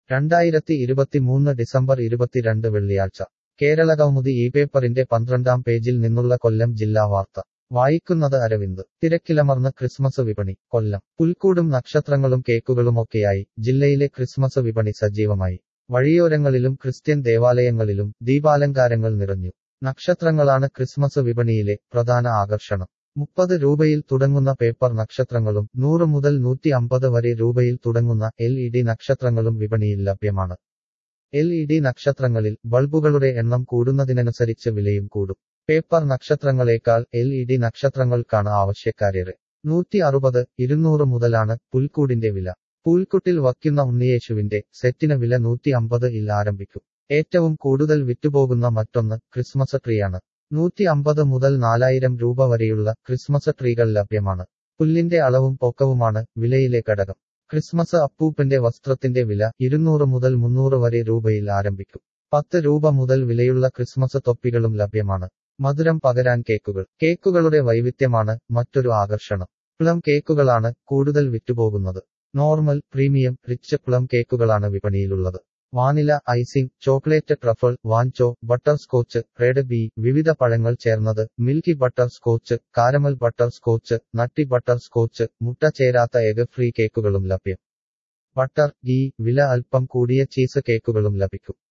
രണ്ടായിരത്തി ഇരുപത്തിമൂന്ന് ഡിസംബർ ഇരുപത്തിരണ്ട് വെള്ളിയാഴ്ച കേരളകൗമുദി ഈ പേപ്പറിന്റെ പന്ത്രണ്ടാം പേജിൽ നിന്നുള്ള കൊല്ലം ജില്ലാ വാർത്ത വായിക്കുന്നത് അരവിന്ദ് തിരക്കിലമർന്ന് ക്രിസ്മസ് വിപണി കൊല്ലം പുൽക്കൂടും നക്ഷത്രങ്ങളും കേക്കുകളുമൊക്കെയായി ജില്ലയിലെ ക്രിസ്മസ് വിപണി സജീവമായി വഴിയോരങ്ങളിലും ക്രിസ്ത്യൻ ദേവാലയങ്ങളിലും ദീപാലങ്കാരങ്ങൾ നിറഞ്ഞു നക്ഷത്രങ്ങളാണ് ക്രിസ്മസ് വിപണിയിലെ പ്രധാന ആകർഷണം മുപ്പത് രൂപയിൽ തുടങ്ങുന്ന പേപ്പർ നക്ഷത്രങ്ങളും നൂറ് മുതൽ നൂറ്റി അമ്പത് വരെ രൂപയിൽ തുടങ്ങുന്ന എൽ ഇ ഡി നക്ഷത്രങ്ങളും വിപണിയിൽ ലഭ്യമാണ് എൽ ഇ ഡി നക്ഷത്രങ്ങളിൽ ബൾബുകളുടെ എണ്ണം കൂടുന്നതിനനുസരിച്ച് വിലയും കൂടും പേപ്പർ നക്ഷത്രങ്ങളെക്കാൾ എൽ ഇ ഡി നക്ഷത്രങ്ങൾക്കാണ് ആവശ്യക്കാരേറെ നൂറ്റി അറുപത് ഇരുന്നൂറ് മുതലാണ് പുൽക്കൂടിന്റെ വില പൂൽക്കുട്ടിൽ വയ്ക്കുന്ന ഉണ്ണിയേശുവിന്റെ സെറ്റിന് വില നൂറ്റി അമ്പത് ഇൽ ആരംഭിക്കും ഏറ്റവും കൂടുതൽ വിറ്റുപോകുന്ന മറ്റൊന്ന് ക്രിസ്മസ് ട്രീയാണ് നൂറ്റി അമ്പത് മുതൽ നാലായിരം രൂപ വരെയുള്ള ക്രിസ്മസ് ട്രീകൾ ലഭ്യമാണ് പുല്ലിന്റെ അളവും പൊക്കവുമാണ് വിലയിലെ ഘടകം ക്രിസ്മസ് അപ്പൂപ്പന്റെ വസ്ത്രത്തിന്റെ വില ഇരുന്നൂറ് മുതൽ മുന്നൂറ് വരെ രൂപയിൽ ആരംഭിക്കും പത്ത് രൂപ മുതൽ വിലയുള്ള ക്രിസ്മസ് തൊപ്പികളും ലഭ്യമാണ് മധുരം പകരാൻ കേക്കുകൾ കേക്കുകളുടെ വൈവിധ്യമാണ് മറ്റൊരു ആകർഷണം പ്ലം കേക്കുകളാണ് കൂടുതൽ വിറ്റുപോകുന്നത് നോർമൽ പ്രീമിയം റിച്ച് പ്ലം കേക്കുകളാണ് വിപണിയിലുള്ളത് വാനില ഐസിംഗ് ചോക്ലേറ്റ് ട്രഫിൾ വാൻചോ ബട്ടർ സ്കോച്ച് റെഡ് ബി വിവിധ പഴങ്ങൾ ചേർന്നത് milky butterscotch caramel butterscotch nutty butterscotch മുട്ട ചേരാത്ത എഗ് ഫ്രീ കേക്കുകളും ലഭ്യം ബട്ടർ ഗീ വില അല്പം കൂടിയ ചീസ് കേക്കുകളും ലഭിക്കും